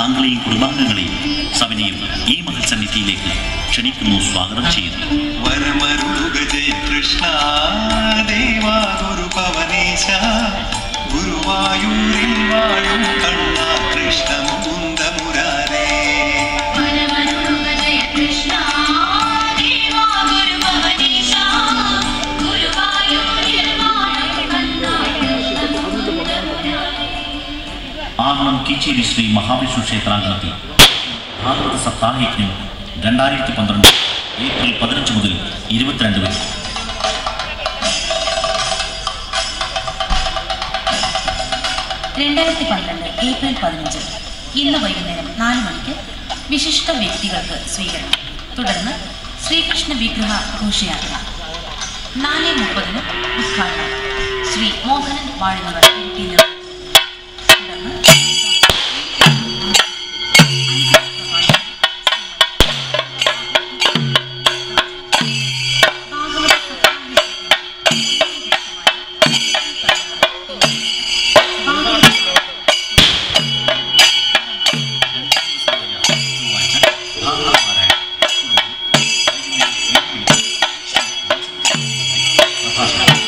താങ്കളെയും കുടുംബാംഗങ്ങളെയും സവിനെയും ഈ മഹത്സന്നിധിയിലേക്ക് ക്ഷണിക്കുന്നു സ്വാഗതം ചെയ്യുന്നു വരമരുളുക ജയ കൃഷ്ണ ദേവാ ഗുരു പവനേശ ഗുരുവായൂരിൽ വാഴും കണ്ണ കൃഷ്ണ മുകുന്ദ മുരാരേ വരവരുളുക ജയ കൃഷ്ണ ദേവാ ഗുരുഭവനീശ ഗുരുവായൂരിൽ വാഴും കണ്ണാ ആർണം കീച്ചേരി ശ്രീ മഹാവിഷ്ണു ക്ഷേത്രാങ്കണത്തിൽ ഭാഗവത സപ്താഹയജ്ഞം രണ്ടായിരത്തി പന്ത്രണ്ട് ഏപ്രിൽ പതിനഞ്ച് മുതൽ ഇരുപത്തിരണ്ട് വരെ രണ്ടായിരത്തി പന്ത്രണ്ട് ഏപ്രിൽ പതിനഞ്ച് ഇന്ന് വൈകുന്നേരം നാല് മണിക്ക് വിശിഷ്ട വ്യക്തികൾക്ക് സ്വീകരണം തുടർന്ന് ശ്രീകൃഷ്ണ വിഗ്രഹ ഘോഷയാത്ര നാല് മുപ്പതിന് ഉദ്ഘാടനം ശ്രീ മോഹനൻ വാഴുന്നവർ ഇരിട്ടി നിർവഹിക്കും. തുടർന്ന് ഭാഗവത ചൊവ്വാഴ്ച ഭാഗവതപാരായണം. പ്രഭാഷണം.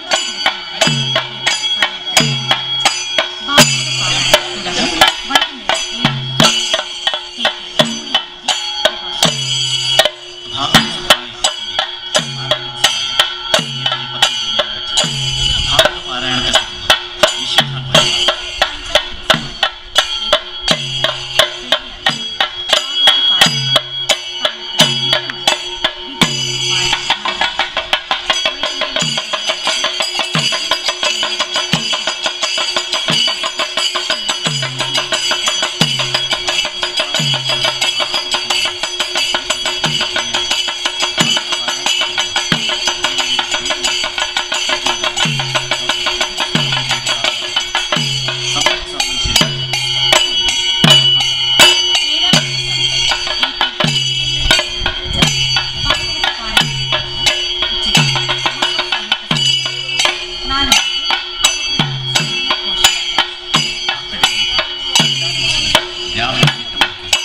രാവിലെ എട്ട് മണിക്ക്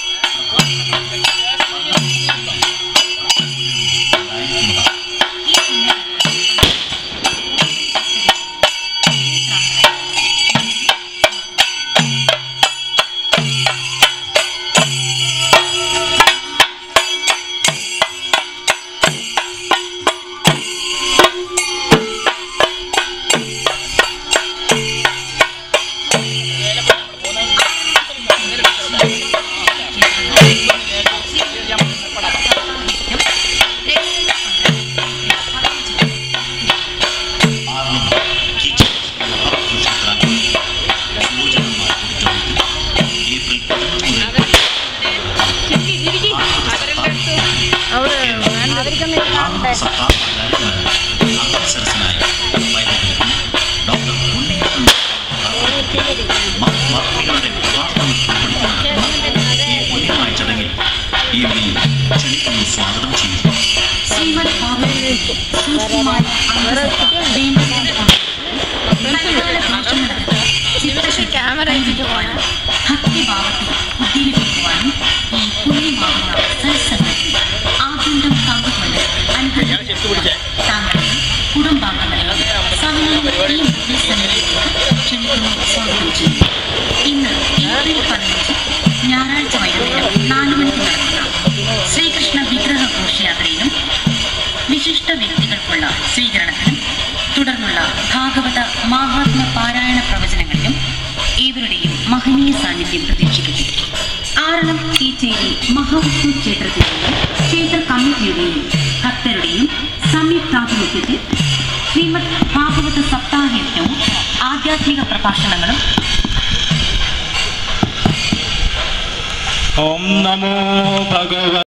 ആർണം കീച്ചേരി മഹാവിഷ്ണു ക്ഷേത്രാങ്കണത്തിൽ യുവജനന്മാർ ഓഡിറ്റോറിയത്തിൽ ഏപ്രിൽ പതിനൊന്ന് മുതൽ ഭാഗവത സപ്താഹമാചാര്യന്മാരായ അഗ്രസരസനായ വൈദികൻ ഡോക്ടർ ഉണ്ണികൃഷ്ണൻ മഹാത്മാക്കളുടെ പ്രഭാഷണങ്ങൾ ഉൾപ്പെടുത്തി ഈ പുണ്യമായ ചടങ്ങിൽ ഏവരെയും ക്ഷണിക്കുന്നു സ്വാഗതം ചെയ്യുന്നു ശ്രീമദ് ഭാഗവതത്തിൽ സൂക്ഷ്മമായ അന്തസ്സത്ത വേണ്ടതിനുള്ള മലയാള ഭാഷണത്തിന് ചിത്രശുദ്ധി ഭക്തിഭാവത്തെ ഉദ്ദീപിപ്പിക്കുവാനും ഈ പുണ്യമാകുന്ന സത്സംഗത്തിൽ ആദ്യന്തം പങ്കുകൊണ്ട് അനുഗ്രഹിക്കുന്നു താങ്കളെയും കുടുംബാംഗങ്ങളെയും സവിനയം ഈ മഹത്സംഗത്തിലേക്ക് ക്ഷണിക്കുന്നു സ്വാഗതം ചെയ്യുന്നു ഇന്ന് ഏപ്രിൽ പതിനഞ്ച് ഞായറാഴ്ച വൈകുന്നേരം നാല് മണിക്ക് നടക്കുന്ന ശ്രീകൃഷ്ണ വിഗ്രഹ ഘോഷയാത്രയിലും വിശിഷ്ട വ്യക്തികൾക്കുള്ള സ്വീകരണത്തിനും തുടർന്നുള്ള ഭാഗവത മാഹാത്മ്യ പാരായണ പ്രവചനങ്ങളിലും ഏവരുടെയും മഹനീയ സാന്നിധ്യം പ്രതീക്ഷിക്കുന്നു ആറളം കീച്ചേരി മഹാവിഷ്ണു ക്ഷേത്രത്തിലെയും ക്ഷേത്ര കമ്മിറ്റിയുടെയും ഭക്തരുടെയും സംയുക്താഭിമുഖ്യത്തിൽ ശ്രീമദ് ഭാഗവത സപ്താഹയജ്ഞവും ആധ്യാത്മിക പ്രഭാഷണങ്ങളും ഓം നമോ ഭഗവ